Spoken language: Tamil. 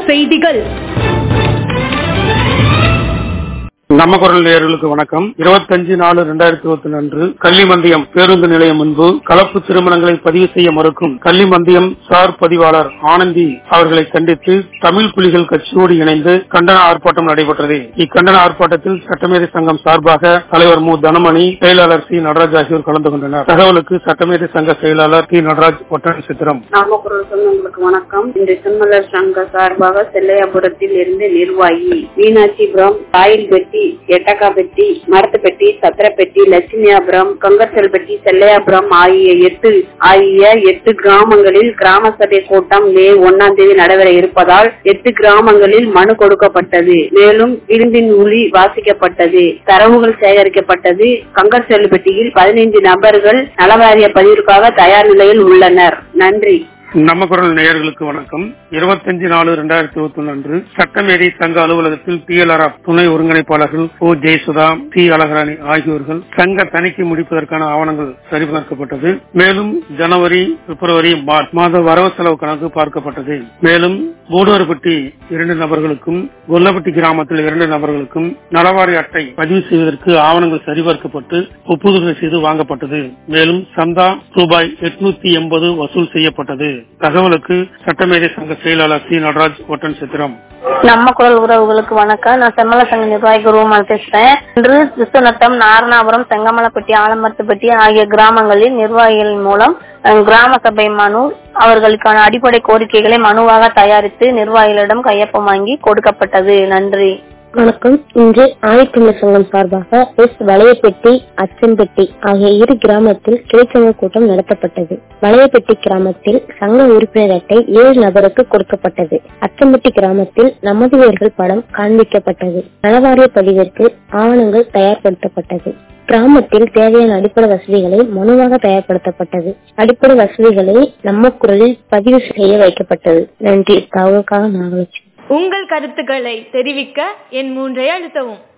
செய்திகள் நம்ம குரல் நேயர்களுக்கு வணக்கம் இருபத்தஞ்சு நாலு ரெண்டாயிரத்தி இருபத்தி அன்று கள்ளிமந்தியம் பேருந்து நிலையம் முன்பு கலப்பு திருமணங்களை பதிவு செய்ய மறுக்கும் கள்ளிமந்தியம் சார் பதிவாளர் ஆனந்தி அவர்களை கண்டித்து தமிழ் புலிகள் கட்சியோடு இணைந்து கண்டன ஆர்ப்பாட்டம் நடைபெற்றது இக்கண்டன ஆர்ப்பாட்டத்தில் சட்டமேதை சங்கம் சார்பாக தலைவர் மு தனமணி செயலாளர் சி நடராஜ் ஆகியோர் கலந்து கொண்டனர் தகவலுக்கு சட்டமேதை சங்க செயலாளர் டி நடராஜ் ஒட்டன் சித்திரம் நாமக்குரல் சொந்தங்களுக்கு வணக்கம் இன்று திருமலர் சங்க சார்பாக செல்லையாபுரத்தில் இருந்து நிர்வாகி மீனாட்சிபுரம் ராயில் பெட்டி எட்டக்கா பெட்டி மரத்து பெட்டி சத்திர பெட்டி லட்சுமியாபுரம் கங்கர்சல் பெட்டி செல்லையாபுரம் ஆகிய எட்டு ஆகிய எட்டு கிராமங்களில் கிராம சபை கூட்டம் மே ஒன்னாம் தேதி நடைபெற இருப்பதால் எட்டு கிராமங்களில் மனு கொடுக்கப்பட்டது மேலும் விருந்தின் ஒளி வாசிக்கப்பட்டது தரவுகள் சேகரிக்கப்பட்டது கங்கர்செல் பெட்டியில் பதினைந்து நபர்கள் நலவாரிய பதிவிற்காக தயார் நிலையில் உள்ளனர் நன்றி நம்ம குரல் நேயர்களுக்கு வணக்கம் இருபத்தஞ்சு நாலு ரெண்டாயிரத்தி இருபத்தி ஒன்று அன்று சட்டமேதை சங்க அலுவலகத்தில் டிஎல்ஆர்எஃப் துணை ஒருங்கிணைப்பாளர்கள் ஓ ஜெயசுதா டி அழகராணி ஆகியோர்கள் சங்க தணிக்கை முடிப்பதற்கான ஆவணங்கள் சரிபார்க்கப்பட்டது மேலும் ஜனவரி பிப்ரவரி மார்ச் மாத வரவு செலவு கணக்கு பார்க்கப்பட்டது மேலும் மூடுவர்பட்டி இரண்டு நபர்களுக்கும் கொல்லப்பட்டி கிராமத்தில் இரண்டு நபர்களுக்கும் நலவாரி அட்டை பதிவு செய்வதற்கு ஆவணங்கள் சரிபார்க்கப்பட்டு ஒப்புதல் செய்து வாங்கப்பட்டது மேலும் சந்தா ரூபாய் எட்நூத்தி எண்பது வசூல் செய்யப்பட்டது தகவலுக்கு சட்டமேதை சங்க செயலாளர் சி நடராஜ் ஒட்டன் சித்திரம் நம்ம குரல் உறவுகளுக்கு வணக்கம் நான் செம்மல சங்க நிர்வாகி குருவமால் பேசுறேன் இன்று விஸ்வநத்தம் நாரணாபுரம் செங்கமலப்பட்டி ஆலமரத்துப்பட்டி ஆகிய கிராமங்களில் நிர்வாகிகள் மூலம் அஹ், கிராம சபை மனு அவர்களுக்கான அடிப்படை கோரிக்கைகளை மனுவாக தயாரித்து நிர்வாகிகளிடம் கையொப்பம் வாங்கி கொடுக்கப்பட்டது நன்றி வணக்கம் இன்று ஆதித்தமிழர் சங்கம் சார்பாக எஸ் வளையப்பெட்டி அச்சம்பெட்டி ஆகிய இரு கிராமத்தில் கிளைச்சங்க கூட்டம் நடத்தப்பட்டது வளையப்பெட்டி கிராமத்தில் சங்க உறுப்பினர் அட்டை ஏழு நபருக்கு கொடுக்கப்பட்டது அச்சம்பெட்டி கிராமத்தில் நமது வீரர்கள் படம் காண்பிக்கப்பட்டது நலவாரிய பதிவிற்கு ஆவணங்கள் தயார்படுத்தப்பட்டது கிராமத்தில் தேவையான அடிப்படை வசதிகளை மனுவாக தயார்படுத்தப்பட்டது அடிப்படை வசதிகளை நம்ம குரலில் பதிவு செய்ய வைக்கப்பட்டது நன்றி தகவலுக்காக நாகலட்சுமி உங்கள் கருத்துக்களை தெரிவிக்க என் மூன்றை அழுத்தவும்